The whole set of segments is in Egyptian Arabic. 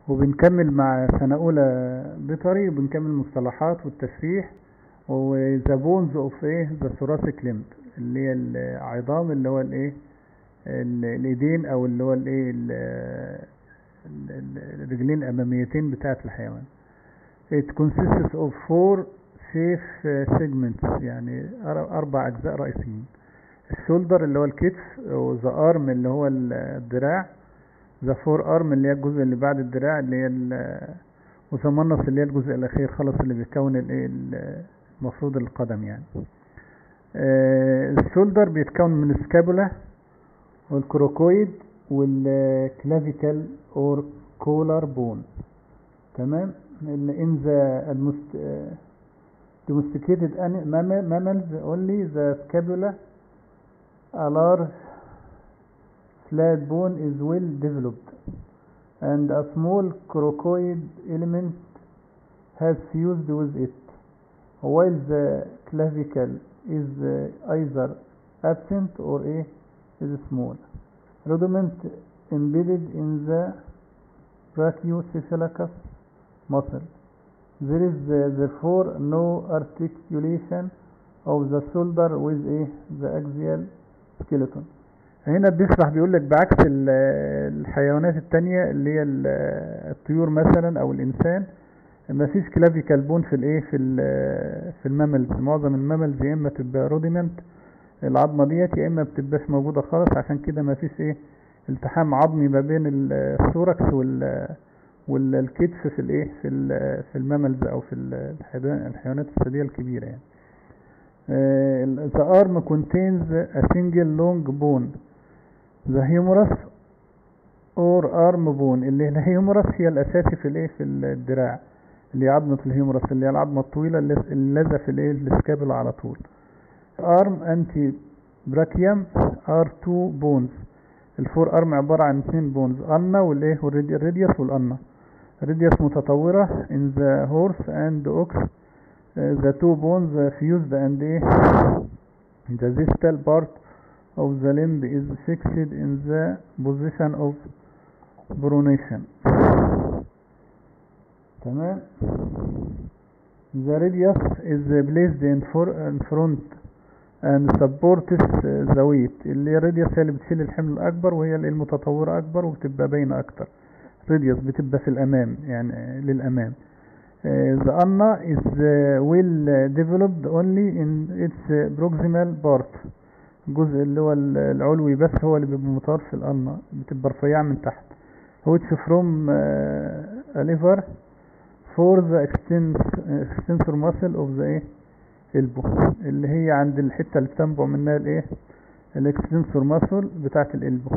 وبنكمل مع سنة أولى بيطري وبنكمل المصطلحات والتشريح وذا بونز اوف ايه ذا ثوراسيك ليمب اللي هي العظام اللي هو الايه ال- الايدين او اللي هو الايه ال- ال- ال- الرجلين الاماميتين بتاعة الحيوان it consists of four safe segments يعني أر- اربع اجزاء رئيسيين الشولدر اللي هو الكتف وذا ارم اللي هو ال- الدراع ذا فور ارم اللي هي الجزء اللي بعد الدراع اللي هي ال- وذا منص اللي هي الجزء الاخير خالص اللي بيكون الايه ال- المفروض القدم يعني آه، الشولدر بيتكون من السكابولا والكروكويد والكلافيكال اور كولار بون تمام in the most uh, domesticated ani- mammal- mammals only the scapula a large flat bone is well developed and a small coracoid element has fused with it while the clavicle is uh, either absent or a is small rudiment embedded in the brachiocephalus muscle there is uh, therefore no articulation of the shoulder with a the axial skeleton هنا بيشرح بيقول لك بعكس ال- الحيوانات التانية اللي هي ال- الطيور مثلا او الانسان ما فيش كلافيكال بون في الايه في ال- في الماملز معظم الماملز يا اما تبقى روديمنت العظمه ديت يا اما بتبقاش موجوده خالص عشان كده ما فيش ايه التحام عظمي ما بين ال- الثوركس وال والكتف في الايه في ال- في الماملز او في ال- الحيوان- الحيوانات الثدييه الكبيره يعني آه، ال- the arm contains a single long bone the humerus or arm bone اللي الهيومرس هي الاساسي في الايه في الدراع اللي هي عظمه الهيومرس اللي هي العظمه الطويله اللي اللي لازقه في الايه السكابل على طول arm anti brachium are two bones الفور ارم عبارة عن اثنين بونز أنا والايه والراديوس والأنا الراديوس متطورة in the horse and ox uh, the two bones uh, fused and ايه the distal part of the limb is fixed in the position of pronation تمام the radius is placed in, for, in front and supports the weight اللي هي الراديوس هي اللي بتشيل الحمل الأكبر وهي اللي المتطورة أكبر وبتبقى باينة أكتر radius بتبقى في الأمام يعني للأمام Uh, the ulna is uh, well uh, developed only in its uh, proximal part الجزء اللي هو ال- العلوي بس هو اللي بيبقى متطور في الألنا بتبقى رفيعة من تحت which from uh, a liver for the extens- extensor muscle of the ايه elbow اللي هي عند الحتة اللي بتنبع منها الايه الاكستنسور ماسل بتاعت الالبو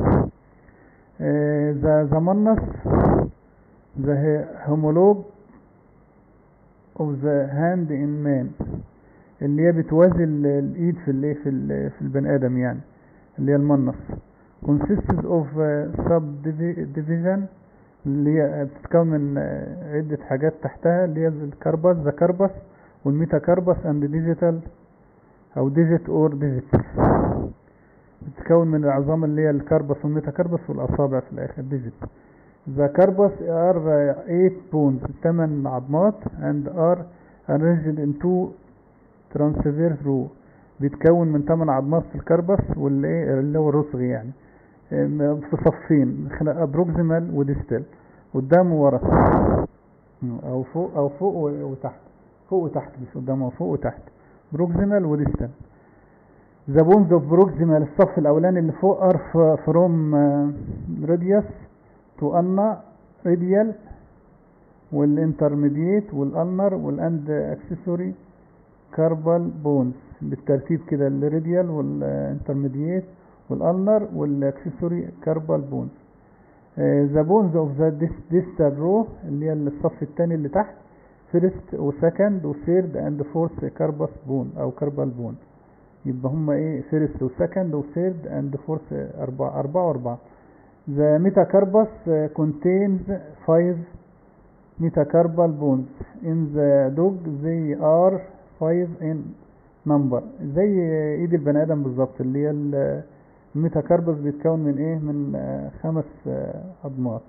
ذا ذا منص ذا homologue of the hand in man اللي هي بتوازي ال- الايد في الايه في ال- في البني ادم يعني اللي هي المنص consists of uh, subdivision اللي هي بتتكون من آه، عدة حاجات تحتها اللي هي الكربس ذا كربس والميتاكربس اند ديجيتال او ديجيت اور ديجيت بتتكون من العظام اللي هي الكربس والميتاكربس والاصابع في الاخر ديجيت ذا كربس ار 8 بونز 8 عظمات and are arranged in two transverse row بيتكون من 8 عظمات في الكربس واللي إيه اللي هو الرسغ يعني ام، في صفين بروكسيمال وديستال قدام وورا او فوق او فوق و- وتحت فوق وتحت مش قدام او فوق وتحت بروكسيمال وديستال ذا بونز اوف بروكسيمال الصف الاولاني اللي فوق ار فروم راديوس تو انا راديال والانترميديت والالنر والاند اكسسوري كاربال بونز بالترتيب كده الراديال والانترميديت والالنر والاكسسوري كاربال بونز ذا بونز اوف ذا ديستال رو اللي هي الصف الثاني اللي تحت فيرست وسكند وثيرد اند فورث كاربس بون او كاربال بون يبقى هما ايه فيرست وسكند وثيرد اند فورث اربعة اربعة واربعة The metacarpus uh, contains five metacarpal bones. In the dog they are five in number. زي ايد البني ادم بالظبط اللي هي ال- الميتاكاربس بيتكون من ايه من آه، خمس آه، عظمات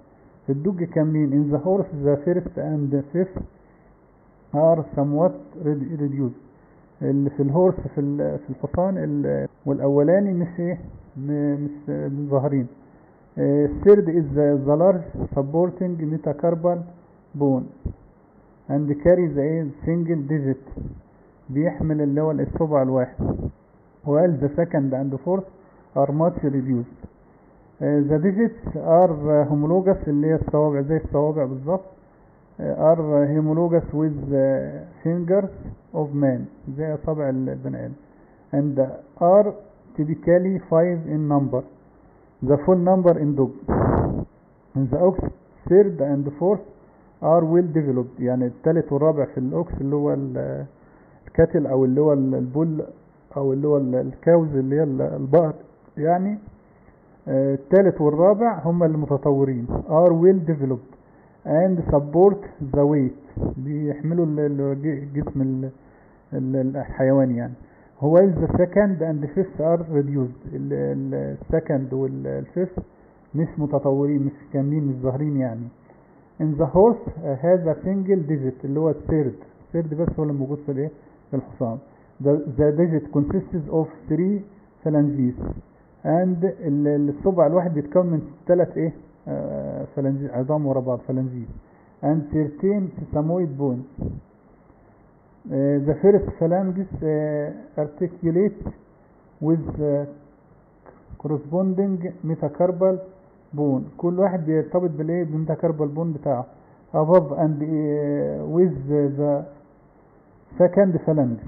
الدوج كاملين in the horse the first and the fifth are somewhat red- reduced اللي في الهورس في ال- في الحصان ال- والاولاني مش ايه م- مش مش ظاهرين آه، الثird is the, the large supporting metacarpal bone and carries a single digit بيحمل اللي هو الصبع الواحد while the second and fourth are much reduced آه، the digits are آه، homologous اللي هي الصوابع زي الصوابع بالظبط آه، are homologous with آه، fingers of man زي أصابع البني آدم and are typically five in number the full number in dog in the ox third and fourth are well developed يعني الثالث والرابع في الاوكس اللي هو ال- الكاتل او اللي هو ال- البول او اللي هو ال- الكاوز اللي هي ال- البقر يعني آه، الثالث والرابع هم المتطورين are well developed and support the weight بيحملوا ال- ال- جسم ال- ال- الحيوان يعني هو the second and fifth are reduced ال- ال- السكند والفيفث مش متطورين مش كاملين مش ظاهرين يعني in the horse uh, has a single digit اللي هو الثيرد الثيرد بس هو اللي موجود في الايه في الحصان the, the digit consists of three phalanges and ال- الصبع الواحد بيتكون من ثلاث ايه آه فلنجي عظام ورا بعض فلنجيز and 13 sesamoid bones Uh, the first phalanges uh, articulate with uh, corresponding metacarpal bone كل واحد بيرتبط بالايه بالميتاكاربال بون بتاعه above and uh, with the second phalanges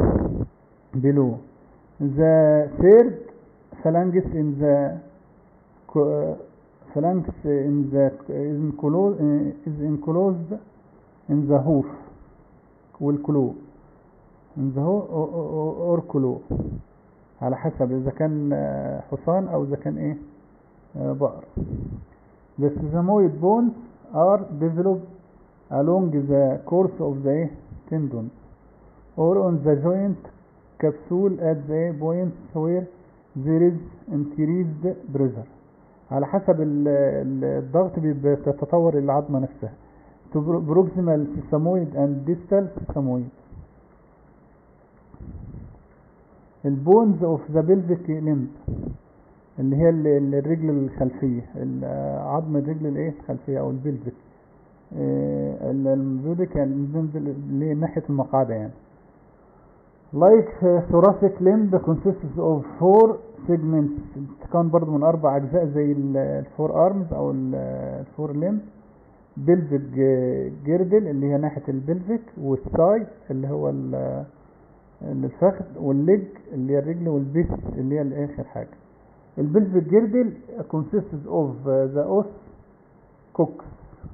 below the third phalanges in the co- uh, phalanx in the is enclosed uh, is enclosed in the hoof والكلو in the hoof or, or, or كلو على حسب اذا كان آه، حصان او اذا كان ايه آه، بقر the sesamoid bones are developed along the course of the tendon or on the joint capsule at the point where there is increased pressure على حسب ال- ال- الضغط بيبقى- بتتطور العظمة نفسها to pro- proximal sesamoid and distal sesamoid البونز اوف ذا pelvic limb اللي هي ال- ال- الرجل الخلفية ال- عظم الرجل الايه الخلفية او البلفيك البلفيك يعني بننزل اللي هي ناحية المقعدة يعني like uh, thoracic limb consists of four segments تكون برضو من أربع أجزاء زي الفور أرمز أو الفور limb بلفيك جيردل اللي هي ناحية البلفيك والساي اللي هو ال- الفخذ والليج اللي هي الرجل والبيس اللي هي الآخر حاجة البلفيك جيردل consists of uh, the os cox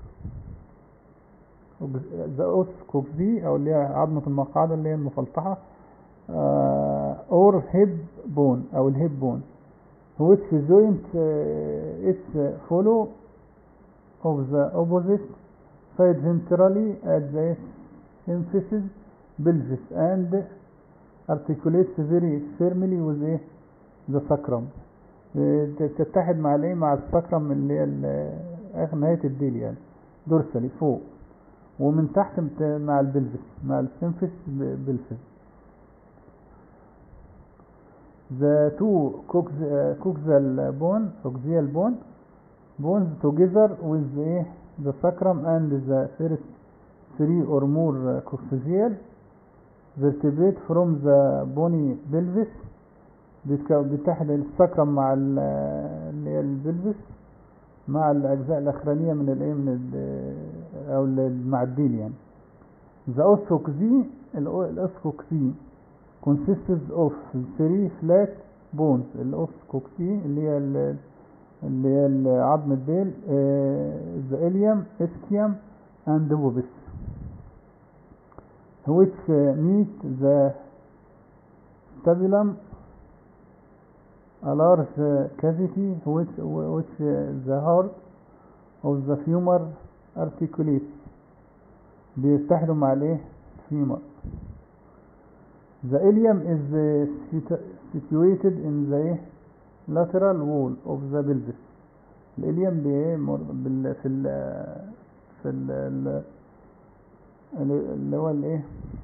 the os cox دي أو اللي هي عظمة المقعدة اللي هي المفلطحة uh, or hip bone أو الهيب bone which joint uh, is follow of the opposite side ventrally at the symphysis pelvis and articulates very firmly with ايه the sacrum آه، تتحد مع الايه مع السكرم اللي هي ال- اخر نهاية الديل يعني دورسالي فوق ومن تحت مت- مع البلفس مع السيمفيس بلفس the two cox- uh, coxal bone coxial bone bones together with the, the sacrum and the first three or more uh, coccygeal vertebrate from the bony pelvis بيتك- بيتحد السكرم مع ال- اللي هي البلفس مع الأجزاء الأخرانية من الإيه من ال- أو ال- مع الديل يعني The oscoxy الأسكوكسي consists of three flat bones الأسكوكسي اللي هي ال- اللي هي ال- عظم الديل آه، the ilium ischium and pubis which uh, meet the stabilium a large uh, cavity which which uh, the heart of the femur articulates بيتحدوا مع الايه femur the ilium is uh, situ- situated in the lateral wall of the pelvis الاليم بايه مر- بال في ال في ال ال- اللي هو الايه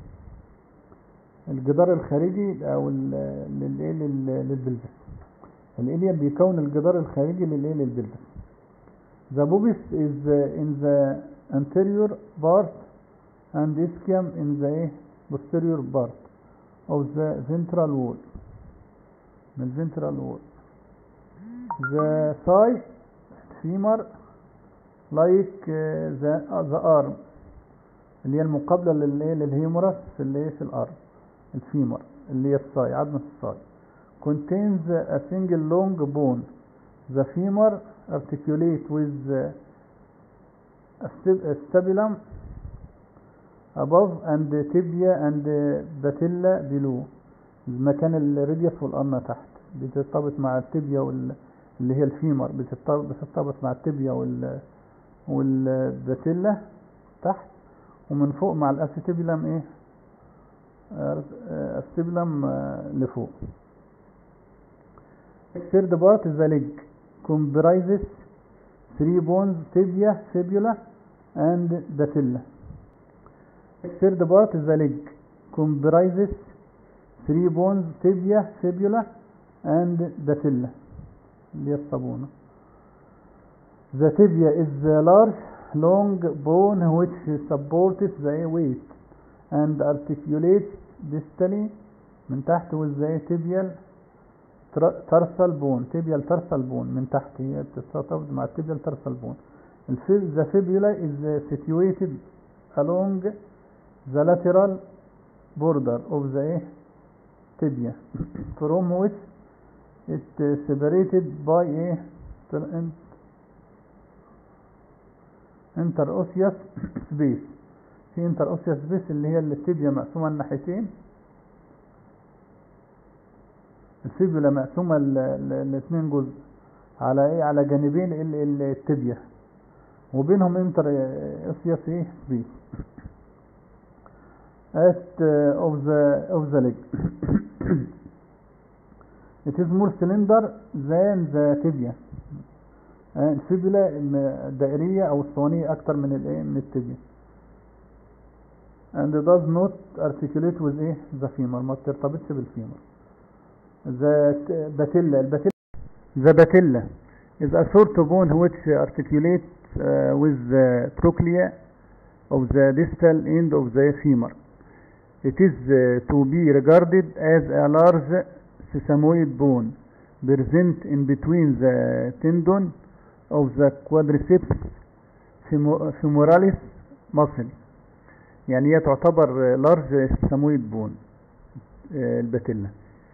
الجدار الخارجي او ال- للايه لل- للبلفس الاليم بيكون الجدار الخارجي للايه للبلفس The pubis is uh, in the anterior part and ischium in the eh, posterior part of the ventral wall. من ventral wall. The thigh femur like uh, the, uh, the arm اللي هي المقابلة للايه للهيمورس في الايه في الارم الفيمر اللي هي الثاي عظمة الثاي contains a single long bone the femur articulate with uh, a st- a stapulum above and the tibia and the patella below مكان الريديوس والقرنة تحت بترتبط مع التibia وال اللي هي الفيمر بترتبط بترتبط مع التibia وال والباتيلا تحت ومن فوق مع الاسيتيبيلم ايه استبلم لفوق third part is the leg comprises three bones tibia fibula and patella third part is the leg comprises three bones tibia fibula and patella اللي هي الصابونة the tibia is the large long bone which supports the weight and articulates distally من تحت with the tibial ترسل بون tibial ترسل بون من تحت هي بترتبط مع tibial ترسل بون the fibula is situated along the lateral border of the tibia from which it separated by a interosseous space في interosseous space اللي هي التibia مقسومة الناحيتين الفيبولا مقسومة الاثنين جزء على ايه على جانبين التibia وبينهم انتر اوسيوس ايه سبيس at uh, of the of the leg it is more cylinder than the tibia الفيبولا الدائرية او الصوانية اكتر من الايه من التibia and does not articulate with ايه the femur ما بترتبطش بالفيمر the patella الباتيلا the patella is a sort of bone which articulates uh, with the trochlea of the distal end of the femur it is uh, to be regarded as a large sesamoid bone present in between the tendon of the quadriceps femoralis muscle يعني هي تعتبر large sesamoid bone الباتيلا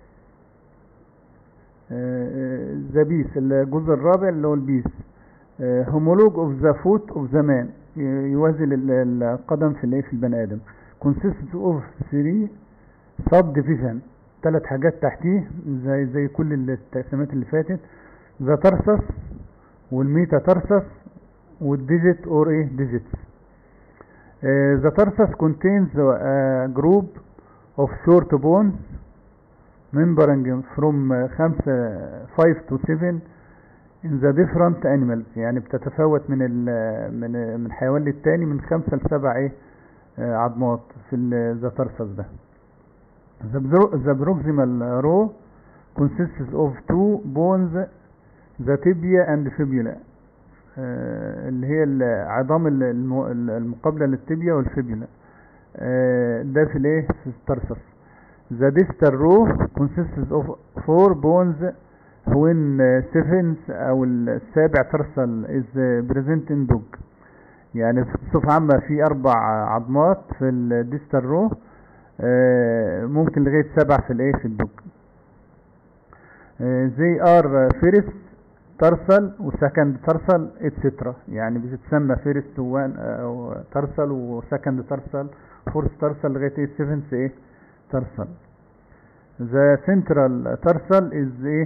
ذا بيس الجزء الرابع اللي هو البيس homologue of the foot of the man يوازي القدم في الايه في البني ادم consists of three subdivision ثلاث حاجات تحتيه زي زي كل التقسيمات اللي فاتت ذا ترسس والميتا ترسس والديجيت اور ايه ديجيتس ذا ترسس contains a group of short bones membering from 5 5 to 7 in the different animals يعني بتتفاوت من ال من من حيوان للتاني من خمسة لسبع ايه عظمات في ذا ترسس ده the proximal row consists of two bones the tibia and fibula اللي هي العظام المقابلة للتibia والفيبولا ده في الايه في الترسس The distal row consists of four bones when seventh أو السابع ترسل is present in dog يعني بصفة عامة في أربع عظمات في الديستال رو ممكن لغاية سبع في الايه في الدوج زي ار فيرست ترسل وسكند ترسل اتسترا يعني بتتسمى فيرست وان او ترسل وسكند ترسل فورث ترسل لغاية ايه سيفنث ايه ترسل the central tarsal is ايه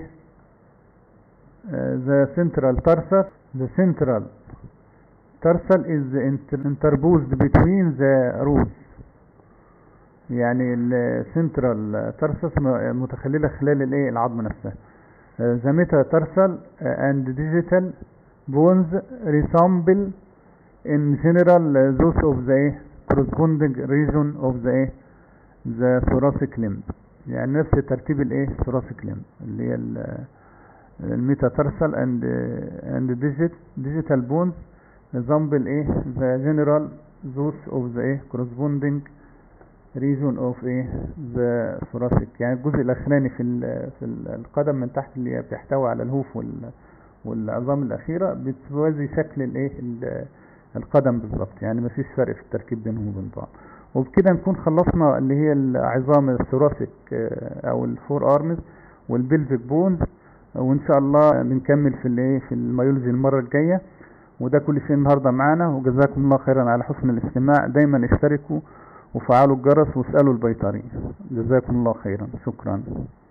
the central tarsal the central tarsal is interposed between the rows يعني السنترال ترسس متخللة خلال الايه العظم نفسها the meta tarsal and digital bones resemble in general uh, those of the eh, corresponding region of the eh, the thoracic limb يعني نفس ترتيب الايه thoracic limb اللي هي الميتاترسال and uh, and digit digital bones resemble ايه the general those of the eh, corresponding region of ايه the thoracic يعني الجزء الاخراني في ال- في ال- القدم من تحت اللي بيحتوي على الهوف وال والعظام الاخيره بتوازي شكل الايه ال- القدم بالظبط يعني مفيش فرق في التركيب بينهم وبين بعض وبكده نكون خلصنا اللي هي العظام الثوراسيك آه، او الفور ارمز والبلفيك بونز وان شاء الله بنكمل في الايه في الميولوجي المره الجايه وده كل شيء النهارده معانا وجزاكم الله خيرا على حسن الاستماع دايما اشتركوا وفعلوا الجرس واسالوا البيطري جزاكم الله خيرا شكرا